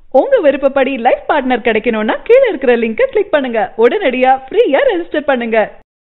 உங்க விருப்பப்படி life partner கிடைக்கணும்னா கீழ இருக்கிற லிங்கை கிளிக் பண்ணுங்க உடனடியா ஃப்ரீயா ரெஜிஸ்டர் பண்ணுங்க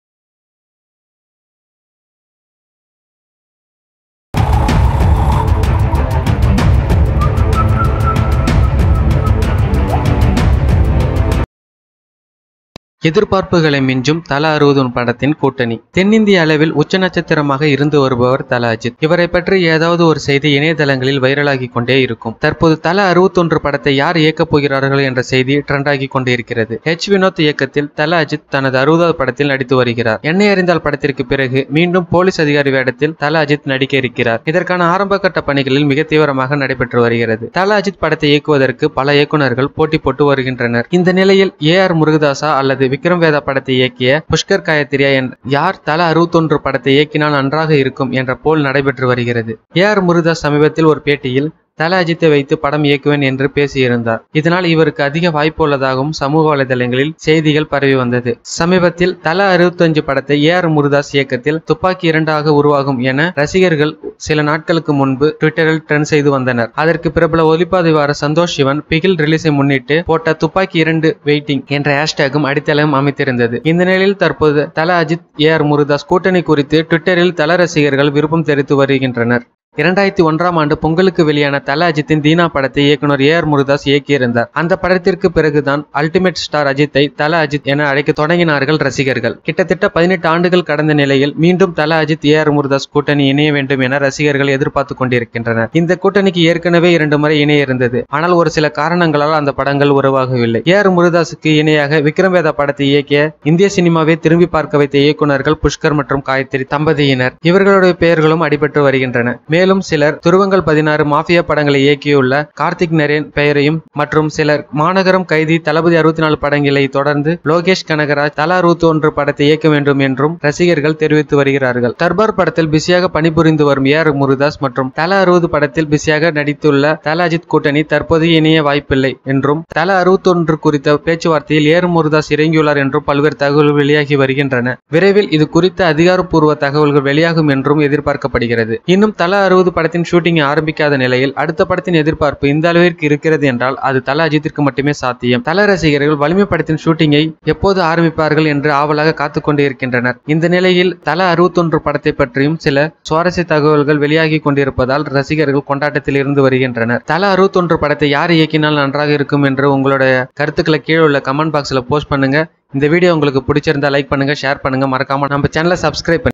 எதிர்பார்ப்புகளை மிஞ்சும் தல அறுபது படத்தின் கூட்டணி தென்னிந்திய அளவில் உச்ச நட்சத்திரமாக இருந்து வருபவர் தல அஜித் இவரை பற்றி ஏதாவது ஒரு செய்தி இணையதளங்களில் வைரலாகி கொண்டே இருக்கும் தற்போது தல அறுபத்தொன்று படத்தை யார் இயக்கப் போகிறார்கள் என்ற செய்தி ட்ரெண்டாகி கொண்டே இருக்கிறது ஹெச் வினோத் இயக்கத்தில் தல அஜித் தனது அறுபதாவது படத்தில் நடித்து வருகிறார் என்னை அறிந்தால் படத்திற்கு பிறகு மீண்டும் போலீஸ் அதிகாரி வேடத்தில் தல அஜித் நடிக்க இருக்கிறார் இதற்கான ஆரம்ப கட்ட பணிகளில் மிக தீவிரமாக நடைபெற்று வருகிறது தல அஜித் படத்தை இயக்குவதற்கு பல இயக்குநர்கள் போட்டி போட்டு வருகின்றனர் இந்த நிலையில் ஏ ஆர் முருகதாசா அல்லது விக்ரம் வேதா படத்தை இயக்கிய புஷ்கர் காயத்ரியா என்ற யார் தல அறுபத்தொன்று படத்தை இயக்கினால் நன்றாக இருக்கும் என்ற போல் நடைபெற்று வருகிறது ஏ ஆர் முருகதாஸ் சமீபத்தில் ஒரு பேட்டியில் தல அஜித்தை வைத்து படம் இயக்குவேன் என்று பேசியிருந்தார் இதனால் இவருக்கு அதிக வாய்ப்பு உள்ளதாகவும் சமூக வலைதளங்களில் செய்திகள் பரவி வந்தது சமீபத்தில் தல அறுபத்தஞ்சு படத்தை ஏ ஆர் முருதாஸ் இயக்கத்தில் துப்பாக்கி இரண்டாக உருவாகும் என ரசிகர்கள் சில நாட்களுக்கு முன்பு ட்விட்டரில் ட்ரெண்ட் செய்து வந்தனர் அதற்கு பிரபல ஒலிப்பதிவாளர் சந்தோஷ் சிவன் பிகில் ரிலீஸை முன்னிட்டு போட்ட துப்பாக்கி இரண்டு வெயிட்டிங் என்ற ஹேஷ்டேகும் அடித்தளம் அமைத்திருந்தது இந்த நிலையில் தற்போது தல அஜித் ஏ ஆர் முருதாஸ் கூட்டணி குறித்து ட்விட்டரில் தல ரசிகர்கள் விருப்பம் தெரிவித்து வருகின்றனர் இரண்டாயிரத்தி ஒன்றாம் ஆண்டு பொங்கலுக்கு வெளியான தல அஜித்தின் தீனா படத்தை இயக்குனர் ஏ ஆர் முருதாஸ் இயக்கியிருந்தார் அந்த படத்திற்கு பிறகுதான் அல்டிமேட் ஸ்டார் அஜித்தை தல அஜித் என அழைக்க தொடங்கினார்கள் ரசிகர்கள் கிட்டத்தட்ட பதினெட்டு ஆண்டுகள் கடந்த நிலையில் மீண்டும் தல அஜித் ஏ ஆர் முருதாஸ் கூட்டணி இணைய வேண்டும் என ரசிகர்கள் எதிர்பார்த்து கொண்டிருக்கின்றனர் இந்த கூட்டணிக்கு ஏற்கனவே இரண்டு முறை இணைய இருந்தது ஆனால் ஒரு சில காரணங்களால் அந்த படங்கள் உருவாகவில்லை ஏ ஆர் முருதாஸுக்கு இணையாக விக்ரம் வேதா படத்தை இயக்கிய இந்திய சினிமாவை திரும்பி பார்க்க வைத்த இயக்குநர்கள் புஷ்கர் மற்றும் காயத்ரி தம்பதியினர் இவர்களுடைய பெயர்களும் அடிபட்டு வருகின்றன மேலும் சிலர் துருவங்கள் பதினாறு மாஃபியா படங்களை இயக்கியுள்ள கார்த்திக் நரேன் பெயரையும் மற்றும் சிலர் மாநகரம் கைதி தளபதி அறுபத்தி நாலு படங்களை தொடர்ந்து லோகேஷ் கனகராஜ் தலா அறுபத்தி ஒன்று படத்தை இயக்க வேண்டும் என்றும் ரசிகர்கள் தெரிவித்து வருகிறார்கள் தர்பார் படத்தில் பிஸியாக பணிபுரிந்து வரும் ஏ ஆர் முருதாஸ் மற்றும் தல அறுபது படத்தில் பிஸியாக நடித்துள்ள தல அஜித் கூட்டணி தற்போது இணைய வாய்ப்பில்லை என்றும் தல அறுபத்தொன்று குறித்த பேச்சுவார்த்தையில் ஏ ஆர் முருதாஸ் இறங்கியுள்ளார் என்றும் பல்வேறு தகவல்கள் வெளியாகி வருகின்றன விரைவில் இது குறித்த அதிகாரப்பூர்வ தகவல்கள் வெளியாகும் என்றும் எதிர்பார்க்கப்படுகிறது இன்னும் தல அறுபது படத்தின் ஷூட்டிங் ஆரம்பிக்காத நிலையில் அடுத்த படத்தின் எதிர்பார்ப்பு இந்த அளவிற்கு இருக்கிறது என்றால் அது தல அஜித்திற்கு மட்டுமே சாத்தியம் தல ரசிகர்கள் வலிமை படத்தின் ஷூட்டிங்கை எப்போது ஆரம்பிப்பார்கள் என்று ஆவலாக காத்துக் கொண்டு இருக்கின்றனர் இந்த நிலையில் தல அறுபத்தொன்று படத்தை பற்றியும் சில சுவாரஸ்ய தகவல்கள் வெளியாகி கொண்டிருப்பதால் ரசிகர்கள் கொண்டாட்டத்தில் இருந்து வருகின்றனர் தல அறுபத்தொன்று படத்தை யார் இயக்கினால் நன்றாக இருக்கும் என்று உங்களுடைய கருத்துக்களை கீழே உள்ள கமெண்ட் பாக்ஸ்ல போஸ்ட் பண்ணுங்க இந்த வீடியோ உங்களுக்கு பிடிச்சிருந்தா லைக் பண்ணுங்க ஷேர் பண்ணுங்க மறக்காம நம்ம சேனலை சப்ஸ்கிரைப் பண்ணி